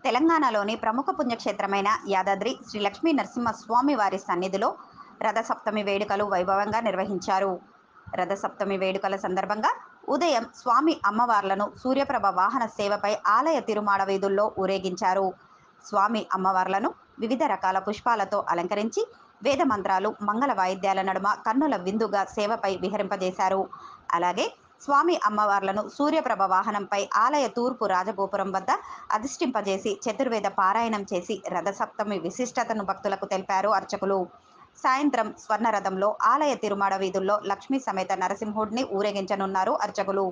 తెలంగాణలోని ప్రముఖ పుణ్యక్షేత్రమైన యాదాద్రి శ్రీ లక్ష్మీ నరసింహస్వామి వారి సన్నిధిలో రథసప్తమి వేడుకలు వైభవంగా నిర్వహించారు రథసప్తమి వేడుకల సందర్భంగా ఉదయం స్వామి అమ్మవార్లను సూర్యప్రభ వాహన సేవపై ఆలయ తిరుమాడ వీధుల్లో ఊరేగించారు స్వామి అమ్మవార్లను వివిధ రకాల పుష్పాలతో అలంకరించి వేద మంత్రాలు మంగళ వాయిద్యాల నడుమ కన్నుల విందుగా సేవపై విహరింపజేశారు అలాగే స్వామి అమ్మవార్లను సూర్యప్రభ వాహనంపై ఆలయ తూర్పు రాజగోపురం వద్ద అధిష్ఠింపజేసి చతుర్వేద పారాయణం చేసి రథసప్తమి విశిష్టతను భక్తులకు తెలిపారు అర్చకులు సాయంత్రం స్వర్ణరథంలో ఆలయ తిరుమాడ వీధుల్లో లక్ష్మీ సమేత నరసింహుడిని ఊరేగించనున్నారు అర్చకులు